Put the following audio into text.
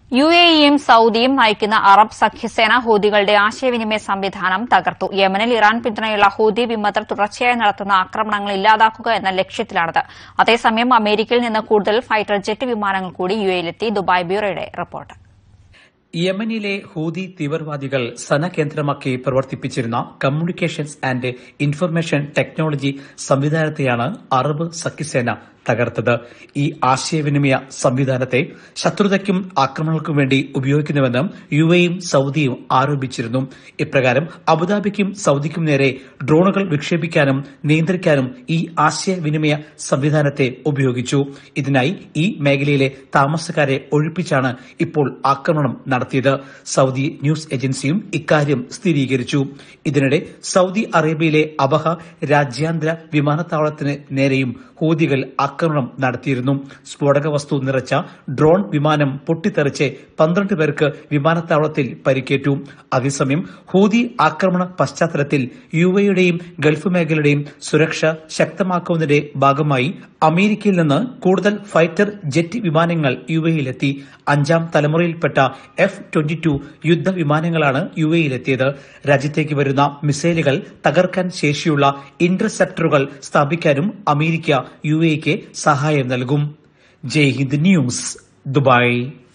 U A ഇയും സൌദിയും നയിക്കുന്ന Arab സഖ്യസേന ഹൂതികളുടെ ആശയവിനിമയ സംവിധാനം തകർത്തു യമനിൽ ഇറാൻ പിന്തുണയുള്ള ഹൂതി വിമതർ തുടർച്ചയായി നടത്തുന്ന ആക്രമണങ്ങൾ ഇല്ലാതാക്കുക എന്ന ലക്ഷ്യത്തിലാണിത് അതേസമയം അമേരിക്കയിൽ നിന്ന് കൂടുതൽ ഫൈറ്റർ ജെറ്റ് വിമാനങ്ങൾ കൂടി യു എയിലെത്തി ദുബായ് ബ്യൂറോയുടെ റിപ്പോർട്ട് യമനിലെ ഹൂതി തീവ്രവാദികൾ സന കേന്ദ്രമാക്കി പ്രവർത്തിപ്പിച്ചിരുന്ന കമ്മ്യൂണിക്കേഷൻസ് ആൻഡ് ഇൻഫർമേഷൻ ടെക്നോളജി സംവിധാനത്തെയാണ് അറബ് സഖ്യസേന തകർത്തത് ഈ ആശയവിനിമയ സംവിധാനത്തെ ശത്രുതയ്ക്കും ആക്രമണങ്ങൾക്കും വേണ്ടി ഉപയോഗിക്കുന്നുവെന്നും യു എയും സൌദിയും ആരോപിച്ചിരുന്നു ഇപ്രകാരം അബുദാബിക്കും സൌദിക്കും നേരെ ഡ്രോണുകൾ വിക്ഷേപിക്കാനും നിയന്ത്രിക്കാനും ഈ ആശയവിനിമയ സംവിധാനത്തെ ഉപയോഗിച്ചു ഇതിനായി ഈ മേഖലയിലെ താമസക്കാരെ ഒഴിപ്പിച്ചാണ് ഇപ്പോൾ ആക്രമണം നടത്തിയത് സൌദി ന്യൂസ് ഏജൻസിയും ഇക്കാര്യം സ്ഥിരീകരിച്ചു ഇതിനിടെ സൌദി അറേബ്യയിലെ അബഹ രാജ്യാന്തര വിമാനത്താവളത്തിന് നേരെയും ഹൂതികൾ ആക്രമണം നടത്തിയിരുന്നു സ്ഫോടക വസ്തു നിറച്ച ഡ്രോൺ വിമാനം പൊട്ടിത്തെറിച്ച് പന്ത്രണ്ട് പേർക്ക് വിമാനത്താവളത്തിൽ പരിക്കേറ്റു അതേസമയം ഹൂതി ആക്രമണ പശ്ചാത്തലത്തിൽ യു എയുടെയും ഗൾഫ് മേഖലയുടെയും സുരക്ഷ ശക്തമാക്കുന്നതിന്റെ ഭാഗമായി അമേരിക്കയിൽ നിന്ന് കൂടുതൽ ഫൈറ്റർ ജെറ്റ് വിമാനങ്ങൾ യു എയിലെത്തി അഞ്ചാം തലമുറയിൽപ്പെട്ട എഫ് ട്വന്റി ടു യുദ്ധ വിമാനങ്ങളാണ് യു എയിലെത്തിയത് രാജ്യത്തേക്ക് വരുന്ന മിസൈലുകൾ തകർക്കാൻ ശേഷിയുള്ള ഇന്റർസെപ്റ്ററുകൾ സ്ഥാപിക്കാനും അമേരിക്ക യു എക്ക് സഹായം നൽകും ജയ് ഹിന്ദ് ന്യൂസ് ദുബായ്